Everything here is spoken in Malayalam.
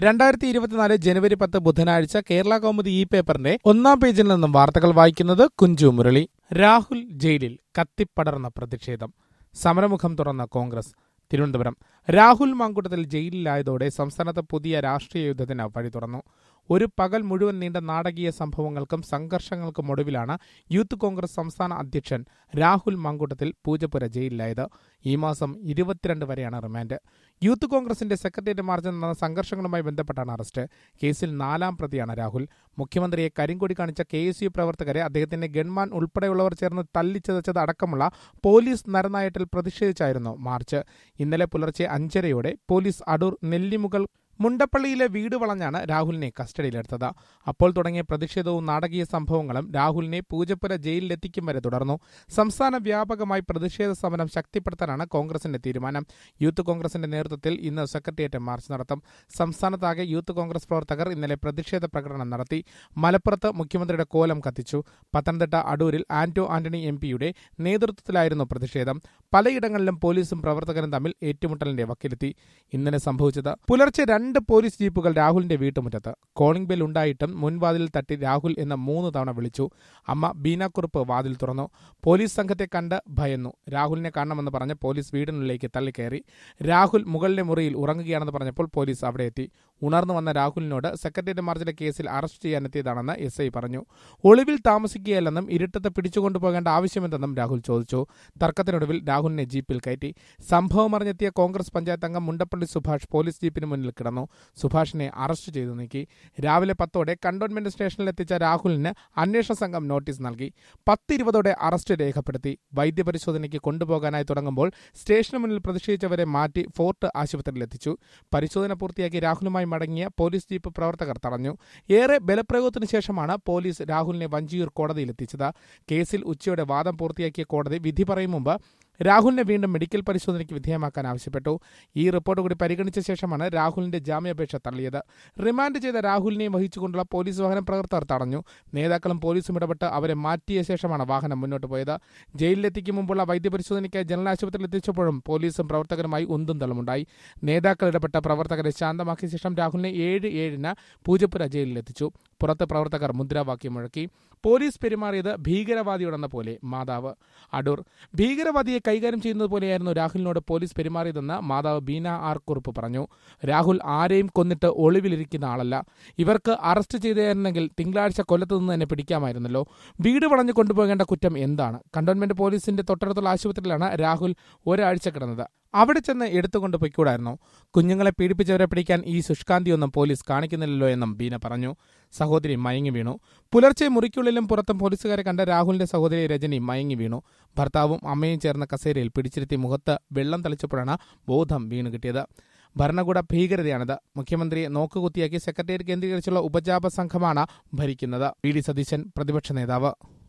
രണ്ടായിരത്തി ഇരുപത്തിനാല് ജനുവരി പത്ത് ബുധനാഴ്ച കേരള കൗമുദി ഇ പേപ്പറിന്റെ ഒന്നാം പേജിൽ നിന്നും വാർത്തകൾ വായിക്കുന്നത് കുഞ്ചു മുരളി രാഹുൽ ജയിലിൽ കത്തിപ്പടർന്ന പ്രതിഷേധം സമരമുഖം തുറന്ന കോൺഗ്രസ് തിരുവനന്തപുരം രാഹുൽ മാങ്കുട്ടത്തിൽ ജയിലിലായതോടെ സംസ്ഥാനത്ത് പുതിയ രാഷ്ട്രീയ യുദ്ധത്തിന് വഴി തുറന്നു ഒരു പകൽ മുഴുവൻ നീണ്ട നാടകീയ സംഭവങ്ങൾക്കും സംഘർഷങ്ങൾക്കും ഒടുവിലാണ് യൂത്ത് കോൺഗ്രസ് സംസ്ഥാന അധ്യക്ഷൻ രാഹുൽ മാങ്കൂട്ടത്തിൽ പൂജപ്പുര ജയിലിലായത് ഈ മാസം ഇരുപത്തിരണ്ട് വരെയാണ് റിമാൻഡ് യൂത്ത് കോൺഗ്രസിന്റെ സെക്രട്ടേറിയറ്റ് മാർച്ചിൽ നടന്ന സംഘർഷങ്ങളുമായി ബന്ധപ്പെട്ടാണ് അറസ്റ്റ് കേസിൽ നാലാം പ്രതിയാണ് രാഹുൽ മുഖ്യമന്ത്രിയെ കരിങ്കൊടി കാണിച്ച കെ എസ് യു പ്രവർത്തകരെ അദ്ദേഹത്തിന്റെ ഗൺമാൻ ഉൾപ്പെടെയുള്ളവർ ചേർന്ന് തല്ലിച്ചതച്ചത് അടക്കമുള്ള പോലീസ് നരനായട്ടിൽ പ്രതിഷേധിച്ചായിരുന്നു മാർച്ച് ഇന്നലെ പുലർച്ചെ അഞ്ചരയോടെ പോലീസ് അടൂർ നെല്ലിമുകൾ മുണ്ടപ്പള്ളിയിലെ വീട് വളഞ്ഞാണ് രാഹുലിനെ കസ്റ്റഡിയിലെടുത്തത് അപ്പോൾ തുടങ്ങിയ പ്രതിഷേധവും നാടകീയ സംഭവങ്ങളും രാഹുലിനെ പൂജപ്പുര ജയിലിലെത്തിക്കും വരെ തുടർന്നു സംസ്ഥാന വ്യാപകമായി പ്രതിഷേധ സമരം ശക്തിപ്പെടുത്താനാണ് കോൺഗ്രസിന്റെ തീരുമാനം യൂത്ത് കോൺഗ്രസിന്റെ നേതൃത്വത്തിൽ ഇന്ന് സെക്രട്ടേറിയറ്റ് മാർച്ച് നടത്തും സംസ്ഥാനത്താകെ യൂത്ത് കോൺഗ്രസ് പ്രവർത്തകർ ഇന്നലെ പ്രതിഷേധ പ്രകടനം നടത്തി മലപ്പുറത്ത് മുഖ്യമന്ത്രിയുടെ കോലം കത്തിച്ചു പത്തനംതിട്ട അടൂരിൽ ആന്റോ ആന്റണി എം പിയുടെ നേതൃത്വത്തിലായിരുന്നു പ്രതിഷേധം പലയിടങ്ങളിലും പോലീസും പ്രവർത്തകരും തമ്മിൽ ഏറ്റുമുട്ടലിന്റെ വക്കിലെത്തി ഇന്നലെ സംഭവിച്ചത് പുലർച്ചെ രണ്ട് പോലീസ് ജീപ്പുകൾ രാഹുലിന്റെ വീട്ടുമുറ്റത്ത് കോളിംഗ് ബെൽ ഉണ്ടായിട്ടും മുൻവാതിലിൽ തട്ടി രാഹുൽ എന്ന മൂന്ന് തവണ വിളിച്ചു അമ്മ ബീനാക്കുറുപ്പ് വാതിൽ തുറന്നു പോലീസ് സംഘത്തെ കണ്ട് ഭയന്നു രാഹുലിനെ കാണണമെന്ന് പറഞ്ഞ് പോലീസ് വീടിനുള്ളിലേക്ക് തള്ളിക്കയറി രാഹുൽ മുകളിലെ മുറിയിൽ ഉറങ്ങുകയാണെന്ന് പറഞ്ഞപ്പോൾ പോലീസ് അവിടെ എത്തി ഉണർന്നു വന്ന രാഹുലിനോട് സെക്രട്ടേറിയറ്റ് മാർച്ചിലെ കേസിൽ അറസ്റ്റ് ചെയ്യാനെത്തിയതാണെന്ന് എസ് ഐ പറഞ്ഞു ഒളിവിൽ താമസിക്കുകയല്ലെന്നും ഇരുട്ടത്ത് പിടിച്ചുകൊണ്ടുപോകേണ്ട ആവശ്യമെന്തെന്നും രാഹുൽ ചോദിച്ചു തർക്കത്തിനൊടുവിൽ രാഹുലിനെ ജീപ്പിൽ കയറ്റി സംഭവം അറിഞ്ഞെത്തിയ കോൺഗ്രസ് പഞ്ചായത്ത് അംഗം മുണ്ടപ്പള്ളി സുഭാഷ് പോലീസ് ജീപ്പിന് മുന്നിൽ കിടന്നു സുഭാഷിനെ അറസ്റ്റ് ചെയ്തു നീക്കി രാവിലെ പത്തോടെ കണ്ടോൺമെന്റ് സ്റ്റേഷനിലെത്തിച്ച രാഹുലിന് അന്വേഷണ സംഘം നോട്ടീസ് നൽകി പത്തിരുപതോടെ അറസ്റ്റ് രേഖപ്പെടുത്തി വൈദ്യപരിശോധനയ്ക്ക് കൊണ്ടുപോകാനായി തുടങ്ങുമ്പോൾ സ്റ്റേഷന് മുന്നിൽ പ്രതിഷേധിച്ചവരെ മാറ്റി ഫോർട്ട് ആശുപത്രിയിലെത്തിച്ചു പരിശോധന പൂർത്തിയാക്കി രാഹുലുമായി മടങ്ങിയ പോലീസ് ജീപ്പ് പ്രവർത്തകർ തടഞ്ഞു ഏറെ ബലപ്രയോഗത്തിന് ശേഷമാണ് പോലീസ് രാഹുലിനെ വഞ്ചിയൂർ കോടതിയിലെത്തിച്ചത് കേസിൽ ഉച്ചയോടെ വാദം പൂർത്തിയാക്കിയ കോടതി വിധി പറയും മുമ്പ് രാഹുലിനെ വീണ്ടും മെഡിക്കൽ പരിശോധനയ്ക്ക് വിധേയമാക്കാൻ ആവശ്യപ്പെട്ടു ഈ റിപ്പോർട്ട് കൂടി പരിഗണിച്ച ശേഷമാണ് രാഹുലിന്റെ ജാമ്യാപേക്ഷ തള്ളിയത് റിമാൻഡ് ചെയ്ത രാഹുലിനെയും വഹിച്ചുകൊണ്ടുള്ള പോലീസ് വാഹനം പ്രവർത്തകർ തടഞ്ഞു നേതാക്കളും പോലീസും ഇടപെട്ട് അവരെ മാറ്റിയ ശേഷമാണ് വാഹനം മുന്നോട്ട് പോയത് ജയിലിലെത്തിക്കും മുമ്പുള്ള വൈദ്യപരിശോധനയ്ക്കായി ജനറൽ ആശുപത്രിയിൽ എത്തിച്ചപ്പോഴും പോലീസും പ്രവർത്തകരുമായി ഉന്തും തള്ളുമുണ്ടായി നേതാക്കൾ ഇടപെട്ട പ്രവർത്തകരെ ശാന്തമാക്കിയ ശേഷം രാഹുലിനെ ഏഴ് ഏഴിന് പൂജപ്പുര ജയിലിലെത്തിച്ചു പുറത്ത് പ്രവർത്തകർ മുദ്രാവാക്യം മുഴക്കി പോലീസ് പെരുമാറിയത് ഭീകരവാദിയോടെന്ന പോലെ മാതാവ് അടൂർ ഭീകരവാദിയെ കൈകാര്യം ചെയ്യുന്നത് പോലെയായിരുന്നു രാഹുലിനോട് പോലീസ് പെരുമാറിയതെന്ന് മാതാവ് ബീന ആർ കുറുപ്പ് പറഞ്ഞു രാഹുൽ ആരെയും കൊന്നിട്ട് ഒളിവിലിരിക്കുന്ന ആളല്ല ഇവർക്ക് അറസ്റ്റ് ചെയ്തിരുന്നെങ്കിൽ തിങ്കളാഴ്ച കൊല്ലത്തു നിന്ന് തന്നെ പിടിക്കാമായിരുന്നല്ലോ വീട് വളഞ്ഞു കൊണ്ടുപോകേണ്ട കുറ്റം എന്താണ് കണ്ടോൺമെന്റ് പോലീസിന്റെ തൊട്ടടുത്തുള്ള ആശുപത്രിയിലാണ് രാഹുൽ ഒരാഴ്ച കിടന്നത് അവിടെ ചെന്ന് എടുത്തുകൊണ്ട് പൊയ്ക്കൂടായിരുന്നു കുഞ്ഞുങ്ങളെ പീഡിപ്പിച്ചവരെ പിടിക്കാൻ ഈ ശുഷ്കാന്തിയൊന്നും പോലീസ് കാണിക്കുന്നില്ലല്ലോ എന്നും ബീന പറഞ്ഞു സഹോദരി മയങ്ങി വീണു പുലർച്ചെ മുറിക്കുള്ളിലും പുറത്തും പോലീസുകാരെ കണ്ട രാഹുലിന്റെ സഹോദരി രജനി മയങ്ങി വീണു ഭർത്താവും അമ്മയും ചേർന്ന കസേരയിൽ പിടിച്ചിരുത്തി മുഖത്ത് വെള്ളം തളിച്ചപ്പോഴാണ് ബോധം വീണു കിട്ടിയത് ഭരണകൂട ഭീകരതയാണിത് മുഖ്യമന്ത്രിയെ നോക്കുകുത്തിയാക്കി സെക്രട്ടേറിയറ്റ് കേന്ദ്രീകരിച്ചുള്ള ഉപജാപ സംഘമാണ് ഭരിക്കുന്നത് വി ഡി സതീശൻ പ്രതിപക്ഷ നേതാവ്